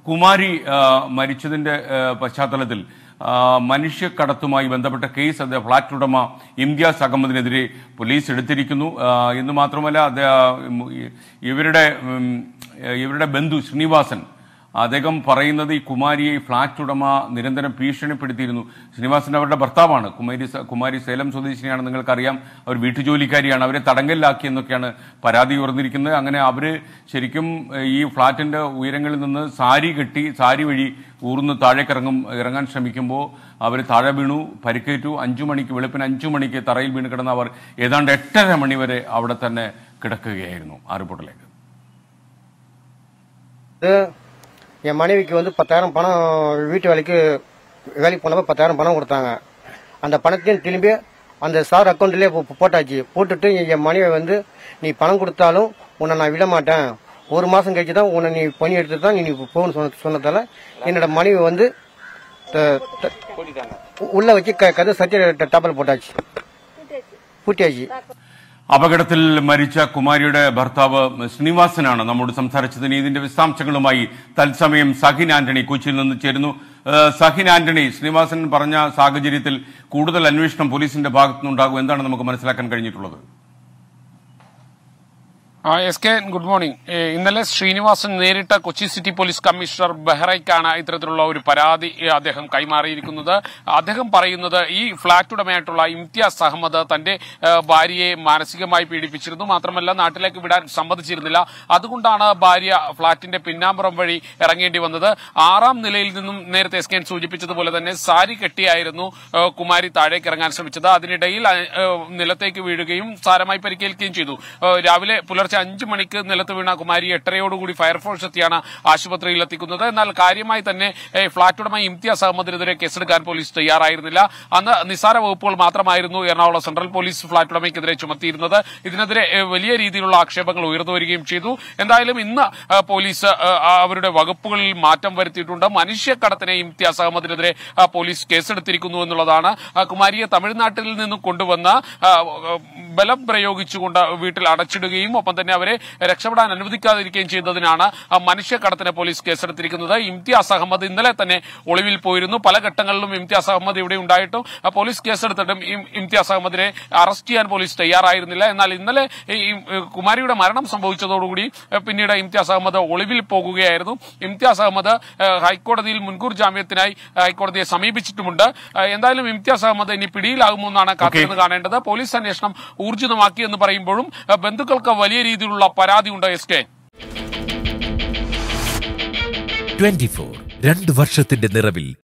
കുമാരി ആ, മരിച്ചതിന്റെ ആ, പശ്ചാത്തലത്തിൽ ആ, മനുഷ്യക്കടത്തുമായി ബന്ധപ്പെട്ട കേസ് അത് ഫ്ളാറ്റ് ഉടമ ഇംതിയാസ് അഹമ്മദിനെതിരെ പോലീസ് എടുത്തിരിക്കുന്നു ആ, എന്ന് മാത്രമല്ല അത് ആ, ഉം, ഈ- ഇവരുടെ ഉം, ഇവരുടെ ബന്ധു ശ്രീനിവാസൻ അദ്ദേഹം പറയുന്നത് ഈ കുമാരിയെ ഈ ഫ്ളാറ്റ് ഉടമ നിരന്തരം ഭീഷണിപ്പെടുത്തിയിരുന്നു ശ്രീനിവാസൻ അവരുടെ ഭർത്താവാണ് കുമാരി സ- കുമാരി സേലം സ്വദേശിനിയാണ് നിങ്ങൾക്കറിയാം അവർ വീട്ടുജോലിക്കാരിയാണ് അവരെ തടങ്കലിലാക്കി എന്നൊക്കെയാണ് പരാതി ഉയർന്നിരിക്കുന്നത് അങ്ങനെ അവര് ശരിക്കും ഏഹ്, ഈ ഫ്ളാറ്റിന്റെ ഉയരങ്ങളിൽ നിന്ന് സാരി കെട്ടി സാരി വഴി ഊർന്ന് താഴേക്ക് ഇറങ്ങും ഇറങ്ങാൻ ശ്രമിക്കുമ്പോൾ അവർ താഴെ വീണു പരിക്കേറ്റു അഞ്ചു മണിക്ക് வெளுപ്പിന് അഞ്ചു മണിക്ക് തറയിൽ വീണ് കിടന്ന അവർ ഏതാണ്ട് എട്ടര മണി വരെ അവിടെ തന്നെ കിടക്കുകയായിരുന്നു ആ റിപ്പോർട്ടിലേക്ക് இது என் மனைவிக்கு வந்து பத்தாயிரம் பணம் வீட்டு வேலைக்கு வேலைக்கு போனப்போ பத்தாயிரம் பணம் கொடுத்தாங்க அந்த பணத்தையும் திரும்பி அந்த சார் அக்கௌண்ட்லேயே போட்டாச்சு போட்டுட்டு என் மனைவி வந்து நீ பணம் கொடுத்தாலும் உன்னை நான் விட மாட்டேன் ஒரு மாதம் கழிச்சு தான் உன்னை நீ பணி எடுத்து தான் நீ போகணும்னு சொன்ன சொன்னதால என்னோட மனைவி வந்து த- த- உள்ள வச்சு க கதை சத்திய டபல் போட்டாச்சு பூட்டியாச்சு അപകടത്തിൽ മരിച്ച കുമാരിയുടെ ഭർത്താവ് ശ്രീനിവാസനാണ് നമ്മോട് സംസാരിച്ചത് ഇനി ഇതിന്റെ വിശദാംശങ്ങളുമായി തത്സമയം സഹിൻ ആന്റണി കൊച്ചിയിൽ നിന്ന് ചേരുന്നു ഏഹ് സഹിൻ ആന്റണി ശ്രീനിവാസൻ പറഞ്ഞ സാഹചര്യത്തിൽ കൂടുതൽ അന്വേഷണം പോലീസിന്റെ ഭാഗത്തുനിന്നുണ്ടാകും എന്താണ് നമുക്ക് മനസ്സിലാക്കാൻ കഴിഞ്ഞിട്ടുള്ളത് ആ, എസ് കെ ഗുഡ് മോർണിംഗ് ഏ, ഇന്നലെ ശ്രീനിവാസൻ നേരിട്ട് കൊച്ചി സിറ്റി പോലീസ് കമ്മീഷണർ ബെഹ്റയ്ക്കാണ് ഇത്തരത്തിലുള്ള ഒരു പരാതി ഏ, അദ്ദേഹം കൈമാറിയിരിക്കുന്നത് അദ്ദേഹം പറയുന്നത് ഈ ഫ്ളാറ്റ് ഉടമയായിട്ടുള്ള ഇംതിയാസ് അഹമ്മദ് തന്റെ ഏ, ഭാര്യയെ മാനസികമായി പീഡിപ്പിച്ചിരുന്നു മാത്രമല്ല നാട്ടിലേക്ക് വിടാൻ സമ്മതിച്ചിരുന്നില്ല അതുകൊണ്ടാണ് ഭാര്യ ഫ്ളാറ്റിന്റെ പിന്നാമ്പുറം വഴി ഇറങ്ങേണ്ടി വന്നത് ആറാം നിലയിൽ നിന്നും നേരത്തെ എസ് കെ സൂചിപ്പിച്ചതുപോലെ തന്നെ സാരി കെട്ടിയായിരുന്നു ഏ, കുമാരി താഴേക്ക് ഇറങ്ങാൻ ശ്രമിച്ചത് അതിനിടയിൽ ആ, ഏ, നിലത്തേക്ക് വീഴുകയും സാരമായി പരിക്കേൽക്കുകയും ചെയ്തു ഏ, രാവിലെ പുലർച്ചെ അഞ്ചു മണിക്ക് നിലത്ത് വീണ കുമാരി എട്ടരയോടുകൂടി ഫയർഫോഴ്സ് എത്തിയാണ് ആശുപത്രിയിൽ എത്തിക്കുന്നത് എന്നാൽ കാര്യമായി തന്നെ ഏ, ഫ്ളാറ്റ് ഉടമ ഇംതിയാസ് അഹമ്മദിനെതിരെ കേസെടുക്കാൻ പോലീസ് തയ്യാറായിരുന്നില്ല അന്ന് നിസ്സാര വകുപ്പുകൾ മാത്രമായിരുന്നു എറണാകുളം സെൻട്രൽ പോലീസ് ഫ്ളാറ്റ് ഉടമയ്ക്കെതിരെ ചുമത്തിയിരുന്നത് ഇതിനെതിരെ ഏ, വലിയ രീതിയിലുള്ള ആക്ഷേപങ്ങൾ ഉയർന്നു വരികയും ചെയ്തു എന്തായാലും ഇന്ന് ആ, പോലീസ് ആ, ആ, അവരുടെ വകുപ്പുകളിൽ മാറ്റം വരുത്തിയിട്ടുണ്ട് മനുഷ്യക്കടത്തിനെ ഇംതിയാസ് അഹമ്മദിനെതിരെ ആ, പോലീസ് കേസെടുത്തിരിക്കുന്നു എന്നുള്ളതാണ് ആ, കുമാരിയെ തമിഴ്നാട്ടിൽ നിന്നും കൊണ്ടുവന്ന് ആ, ബലം പ്രയോഗിച്ചുകൊണ്ട് വീട്ടിൽ അടച്ചിടുകയും ഒപ്പം തന്നെ അവരെ രക്ഷപ്പെടാൻ അനുവദിക്കാതിരിക്കുകയും ചെയ്തതിനാണ് ആ, മനുഷ്യക്കടത്തിന് പോലീസ് കേസെടുത്തിരിക്കുന്നത് ഇംതിയാസ് അഹമ്മദ് ഇന്നലെ തന്നെ ഒളിവിൽ പോയിരുന്നു പല ഘട്ടങ്ങളിലും ഇംതിയാസ് അഹമ്മദ് ഇവിടെ ഉണ്ടായിട്ടും ആ, പോലീസ് കേസെടുത്തിട്ടും ഇം- ഇംതിയാസ് അഹമ്മദിനെ അറസ്റ്റ് ചെയ്യാൻ പോലീസ് തയ്യാറായിരുന്നില്ല എന്നാൽ ഇന്നലെ ഈ ഈ, കുമാരിയുടെ മരണം സംഭവിച്ചതോടുകൂടി ആ, പിന്നീട് ഇംതിയാസ് അഹമ്മദ് ഒളിവിൽ പോകുകയായിരുന്നു ഇംതിയാസ് അഹമ്മദ് ആ, ഹൈക്കോടതിയിൽ മുൻകൂർ ജാമ്യത്തിനായി ഹൈക്കോടതിയെ സമീപിച്ചിട്ടുമുണ്ട് ആ, എന്തായാലും ഇംതിയാസ് അഹമ്മദ് ഇനി പിടിയിലാകുമോ എന്നാണ് കാത്തിരുന്ന് കാണേണ്ടത് പോലീസ് അന്വേഷണം ഊർജിതമാക്കി എന്ന് പറയുമ്പോഴും ആ, ബന്ധുക്കൾക്ക് വലിയ രീതിയിലുള്ള പരാതിയുണ്ട് എസ് കെ ട്വന്റി ഫോർ രണ്ട് വർഷത്തിന്റെ നിറവിൽ